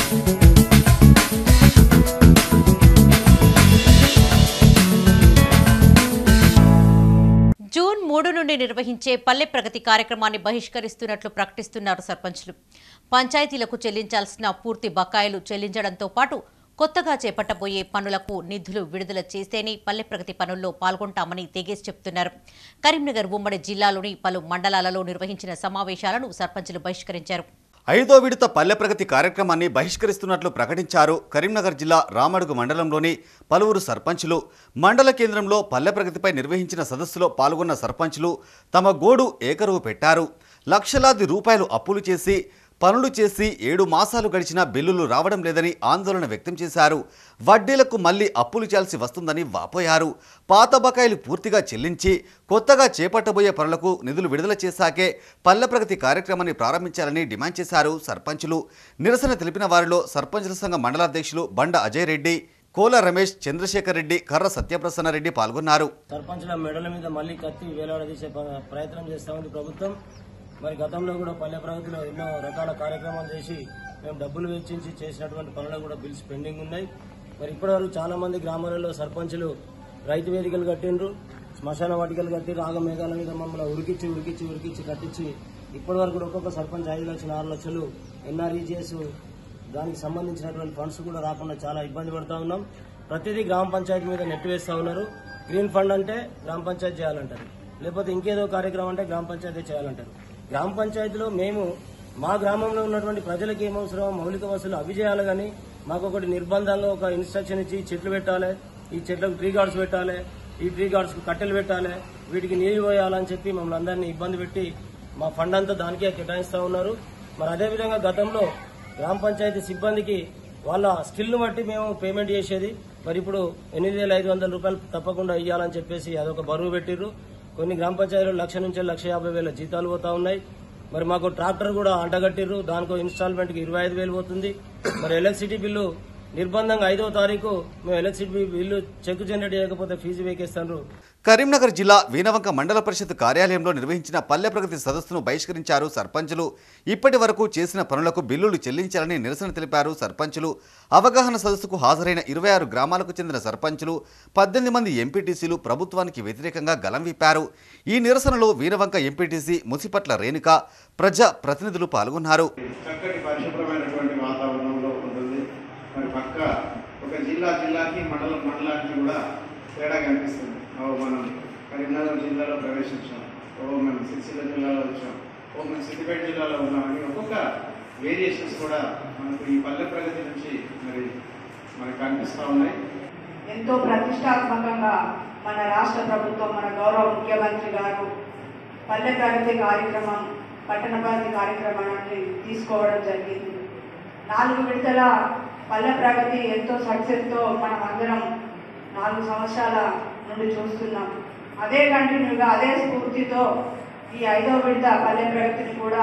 June మూడు నుండి నిర్వహించే పల్లె ప్రగతి కార్యక్రమాన్ని బహిష్కరిస్తున్నట్లు ప్రకటిస్తున్నారు సర్పంచ్లు పంచాయతీలకు చెల్లించాల్సిన పూర్తి బకాయిలు చెల్లించడంతో పాటు కొత్తగా చేపట్టబోయే పనులకు నిధులు విడుదల చేస్తేనే పల్లె ప్రగతి పనుల్లో పాల్గొంటామని తెగేసి చెప్తున్నారు కరీంనగర్ ఉమ్మడి జిల్లాలోని పలు మండలాలలో నిర్వహించిన సమావేశాలను సర్పంచ్లు బహిష్కరించారు ఐదో విడత పల్లె ప్రగతి కార్యక్రమాన్ని బహిష్కరిస్తున్నట్లు ప్రకటించారు కరీంనగర్ జిల్లా రామడుగు మండలంలోని పలువురు సర్పంచులు మండల కేంద్రంలో పల్లె ప్రగతిపై నిర్వహించిన సదస్సులో పాల్గొన్న సర్పంచులు తమ గోడు ఏకరువు పెట్టారు లక్షలాది రూపాయలు అప్పులు చేసి పనులు చేసి ఏడు మాసాలు గడిచినా బిల్లులు రావడం లేదని ఆందోళన వ్యక్తం చేశారు వడ్డీలకు మళ్లీ అప్పులు చేయాల్సి వస్తుందని వాపోయారు పాత బకాయిలు పూర్తిగా చెల్లించి కొత్తగా చేపట్టబోయే పనులకు నిధులు విడుదల చేశాకే పల్లె ప్రగతి కార్యక్రమాన్ని ప్రారంభించాలని డిమాండ్ చేశారు సర్పంచులు నిరసన తెలిపిన వారిలో సర్పంచుల సంఘ మండలాధ్యక్షులు బండ అజయ్ రెడ్డి కోల రమేష్ చంద్రశేఖర్ రెడ్డి కర్ర సత్యప్రసన్న రెడ్డి పాల్గొన్నారు సర్పంచుల మెడల మీద మళ్ళీ కత్తి వేలాడదీసే ప- ప్రయత్నం చేస్తా ఉంది ప్రభుత్వం మరి గతంలో కూడా పల్లె ప్రగతిలో ఎన్నో రకాల కార్యక్రమాలు చేసి మేము డబ్బులు వెచ్చించి చేసినటువంటి పనులు కూడా బిల్స్ పెండింగ్ ఉన్నాయి మరి ఇప్పటివరకు చాలా మంది గ్రామాలలో సర్పంచులు రైతు వేదికలు కట్టిండ్రు శ్మశాన వాటికలు కట్టి రాగమేఘాల మీద మమ్మల్ని ఉరికిచ్చి ఉరికిచ్చి ఉరికిచ్చి కట్టించి ఇప్పటి వరకు కూడా ఒక్కొక్క సర్పంచ్ ఐదు లక్షలు ఆరు లక్షలు ఎన్ఆర్ఈజీఎస్ దానికి సంబంధించినటువంటి ఫండ్స్ కూడా రాకుండా చాలా ఇబ్బంది పడతా ఉన్నాం ప్రతిదీ గ్రామ పంచాయతీ మీద నెట్ వేస్తా ఉన్నారు గ్రీన్ ఫండ్ అంటే గ్రామ పంచాయతీ చేయాలంటారు లేకపోతే ఇంకేదో కార్యక్రమం అంటే గ్రామ పంచాయతీ చేయాలంటారు గ్రామ పంచాయతీలో మేము మా గ్రామంలో ఉన్నటువంటి ప్రజలకు ఏం అవసరం మౌలిక వసతులు అవి చేయాలి కానీ మాకు ఒకటి నిర్బంధంగా ఒక ఇన్స్ట్రక్షన్ ఇచ్చి చెట్లు పెట్టాలి ఈ చెట్లకు ట్రీ గార్డ్స్ పెట్టాలి ఈ ట్రీ గార్డ్స్ కట్టెలు పెట్టాలి వీటికి నీళ్లు పోయాలని చెప్పి మమ్మల్ని అందరినీ ఇబ్బంది పెట్టి మా ఫండ్ అంతా దానికే కేటాయిస్తా ఉన్నారు మరి అదేవిధంగా గతంలో గ్రామ పంచాయతీ సిబ్బందికి వాళ్ళ స్కిల్ బట్టి మేము పేమెంట్ చేసేది మరి ఇప్పుడు ఎనిమిది వేల ఐదు వందల రూపాయలు తప్పకుండా ఇవ్వాలని చెప్పేసి అదొక బరువు పెట్టిర్రు కొన్ని గ్రామ పంచాయతీలు లక్ష నుంచి లక్ష యాభై వేల జీతాలు పోతా ఉన్నాయి మరి మాకు ట్రాక్టర్ కూడా అంటగట్టిర్రు దానికో ఇన్స్టాల్మెంట్ కి ఇరవై ఐదు వేలు పోతుంది మరి ఎలక్ట్రిసిటీ బిల్లు నిర్బంధంగా ఐదో తారీఖు మేము ఎలక్ట్రిసిటీ బిల్లు చెక్ జనరేట్ చేయకపోతే ఫీజు వేకేస్తాను కరీంనగర్ జిల్లా వీనవంక మండల పరిషత్ కార్యాలయంలో నిర్వహించిన పల్లె ప్రగతి సదస్సును బహిష్కరించారు సర్పంచులు ఇప్పటి వరకు చేసిన పనులకు బిల్లులు చెల్లించాలని నిరసన తెలిపారు సర్పంచులు అవగాహన సదస్సుకు హాజరైన ఇరవై ఆరు గ్రామాలకు చెందిన సర్పంచులు పద్దెనిమిది మంది ఎంపీటీసీలు ప్రభుత్వానికి వ్యతిరేకంగా గలం విప్పారు ఈ నిరసనలో వీనవంక ఎంపీటీసీ ముసిపట్ల రేణుక ప్రజా ప్రతినిధులు పాల్గొన్నారు చక్కటి పరిశుభ్రమైనటువంటి వాతావరణంలో ఉంటుంది మరి పక్క ఒక జిల్లా జిల్లాకి మండలం మండలానికి కూడా తేడా కనిపిస్తుంది ఓ మనం కరీంనగర్ జిల్లాలో ప్రవేశించాం ఓ మనం సిరిసిల్ల జిల్లాలో వచ్చాం ఓ మనం సిద్దిపేట జిల్లాలో ఉన్నామని ఒక్కొక్క వేరియేషన్స్ కూడా మనకు ఈ పల్లె ప్రగతి నుంచి మరి మనకు కనిపిస్తూ ఉన్నాయి ఎంతో ప్రతిష్టాత్మకంగా మన రాష్ట్ర ప్రభుత్వం మన గౌరవ ముఖ్యమంత్రి గారు పల్లె ప్రగతి కార్యక్రమం పట్టణ ప్రగతి కార్యక్రమాన్ని తీసుకోవడం జరిగింది నాలుగు విడతల పల్లె ప్రగతి ఎంతో సక్సెస్తో మనం అందరం నాలుగు సంవత్సరాల నుండి చూస్తున్నాం అదే కంటిన్యూగా అదే స్ఫూర్తితో ఈ ఐదో విడత పల్లె ప్రగతిని కూడా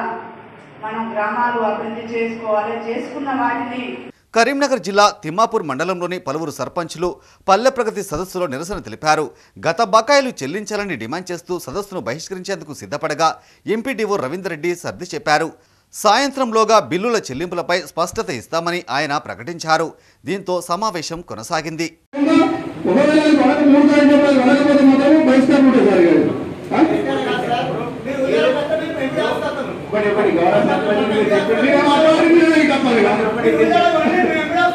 మనం గ్రామాలు అభివృద్ధి చేసుకోవాలి చేసుకున్న వాటిని కరీంనగర్ జిల్లా తిమ్మాపూర్ మండలంలోని పలువురు సర్పంచులు పల్లె ప్రగతి సదస్సులో నిరసన తెలిపారు గత బకాయిలు చెల్లించాలని డిమాండ్ చేస్తూ సదస్సును బహిష్కరించేందుకు సిద్ధపడగా ఎంపీడీఓ రవీందర్రెడ్డి సర్ది చెప్పారు సాయంత్రంలోగా బిల్లుల చెల్లింపులపై స్పష్టత ఇస్తామని ఆయన ప్రకటించారు దీంతో సమావేశం కొనసాగింది ఒకవేళ మనకు మూడు తారీఖు వెళ్ళకపోతే మాత్రం బహిష్కరణ ఉంటుంది సార్ గారు ఒకటి ఒకటి గౌరవ సర్పంచ్ మీరు చెప్పండి. మీరు మాట్లాడాలి, మీరు ఇది తప్పాలి కదా.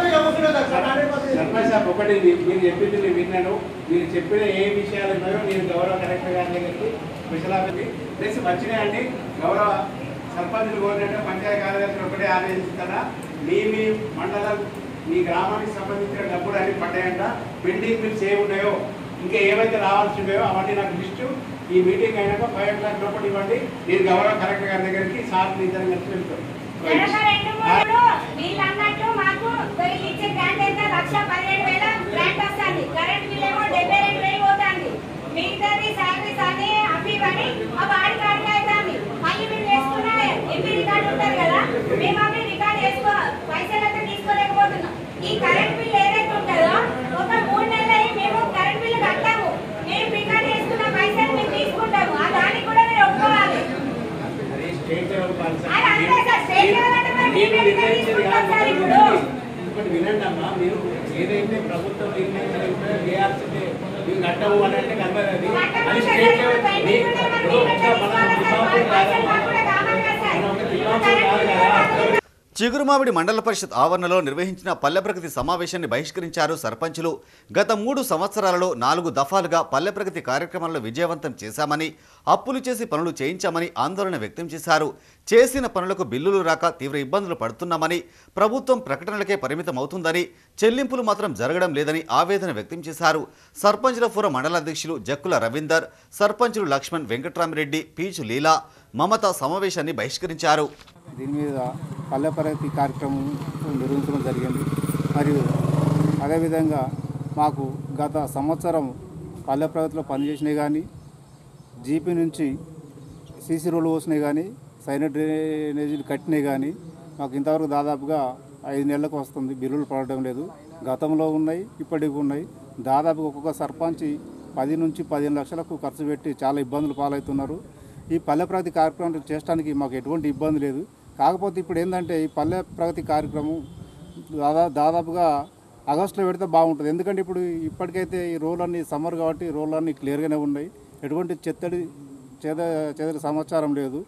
సర్పంచ్ సార్ ఒకటి ఇది మీరు చెప్పింది నేను విన్నాను మీరు చెప్పిన ఏ విషయాలు ఉన్నాయో నేను గౌరవ కలెక్టర్ గారి దగ్గరికి స్పెషల్ ఆఫీస్ ప్లస్ మంచిగా అండి గౌరవ సర్పంచులు కోరినట్టు పంచాయతీ కార్యదర్శులు ఒకటే ఆదేశిస్తారా మీ మీ మండలం మీ గ్రామానికి సంబంధించిన డబ్బులు అన్ని పడ్డాయంట పెండింగ్ బిల్స్ ఏ ఉన్నాయో ఇంకా ఏవైతే రావాల్సి ఉన్నాయో అవన్నీ నాకు లిస్టు ఈ మీటింగ్ అయినాక ఫైవ్ ఓ క్లాక్ లోపల ఇవ్వండి నేను గౌరవ కలెక్టర్ గారి దగ్గరికి సార్ ఇద్దరు కలిసి వెళ్తాం వెనక రెండు మూడు వీళ్ళు అన్నట్టు మాకు వీళ్ళు ఇచ్చే గ్రాంట్ ఎంత లక్ష పదిహేడు వేల గ్రాంట్ వస్తుంది కరెంట్ బిల్ ఏమో డెబ్బై రెండు వేలు పోతుంది మిగతాది శాలరీస్ అని అవి ఇవని ఆ వాడి కాడికి అవుతుంది మళ్ళీ మీరు వేసుకున్న ఎంపీ రికార్డు ఉంటుంది కదా మేము అవి రికార్డు వేసుకో పైసలు అయితే తీసుకోలేకపోతున్నాం ఈ కరెంట్ బిల్ ఏదైతే ఉంటుందో ఒక మూడు నెలలు అయ్యి మేము కరెంట్ బిల్ కట్టాము మేము రికార్డు వేసుకున్న పైసలు మేము తీసుకుంటాము ఆ దానికి కూడా మీరు ఒప్పుకోవాలి అది స్టేట్ లెవెల్ పాలసీ. అది అంతే సార్, స్టేట్ లెవెల్ అంటే మరి మీరు మేము ఎట్లా నిర్ణయించేది తీసుకుంటాం కాదు. సార్ ఇప్పుడు? మీరు ఏదైతే ప్రభుత్వం నిర్ణయించిన చేయాల్సిందే మీరు కట్టవు అని అంటే కనబడదు అది అది స్టేట్ లెవెల్ మీ- ఇప్పుడు ఒక మన దిమాపురం కాదు మనం ఒక దిమాపురం కాదు కదా చిగురుమామిడి మండల పరిషత్ ఆవరణలో నిర్వహించిన పల్లె ప్రగతి సమావేశాన్ని బహిష్కరించారు సర్పంచులు గత మూడు సంవత్సరాలలో నాలుగు దఫాలుగా పల్లె ప్రగతి కార్యక్రమాలను విజయవంతం చేశామని అప్పులు చేసి పనులు చేయించామని ఆందోళన వ్యక్తం చేశారు చేసిన పనులకు బిల్లులు రాక తీవ్ర ఇబ్బందులు పడుతున్నామని ప్రభుత్వం ప్రకటనలకే పరిమితమవుతుందని చెల్లింపులు మాత్రం జరగడం లేదని ఆవేదన వ్యక్తం చేశారు సర్పంచుల ఫోరం మండల అధ్యక్షులు జక్కుల రవీందర్ సర్పంచులు లక్ష్మణ్ వెంకట్రామిరెడ్డి పీచు లీలా మమత సమావేశాన్ని బహిష్కరించారు దీని మీద పల్లె ప్రగతి కార్యక్రమం నిర్వహించడం జరిగింది మరియు అదేవిధంగా మాకు గత సంవత్సరం పల్లె ప్రగతిలో పనిచేసినాయి కానీ జీపీ నుంచి సీసీ రోడ్లు పోసినాయి కానీ సైనట్ డ్రైనేజీలు కట్టినాయి కానీ మాకు ఇంతవరకు దాదాపుగా ఐదు నెలలకు వస్తుంది బిల్లులు పడడం లేదు గతంలో ఉన్నాయి ఇప్పటికి ఉన్నాయి దాదాపు ఒక్కొక్క సర్పంచ్ పది నుంచి పదిహేను లక్షలకు ఖర్చు పెట్టి చాలా ఇబ్బందులు పాలవుతున్నారు ఈ పల్లె ప్రగతి కార్యక్రమం చేయడానికి మాకు ఎటువంటి ఇబ్బంది లేదు కాకపోతే ఇప్పుడు ఏంటంటే ఈ పల్లె ప్రగతి కార్యక్రమం దాదా దాదాపుగా ఆగస్టులో పెడితే బాగుంటుంది ఎందుకంటే ఇప్పుడు ఇప్పటికైతే ఈ రోడ్లన్నీ సమ్మర్ కాబట్టి రోడ్లన్నీ క్లియర్గానే ఉన్నాయి ఎటువంటి చెత్తడి చేద చెదరి సమాచారం లేదు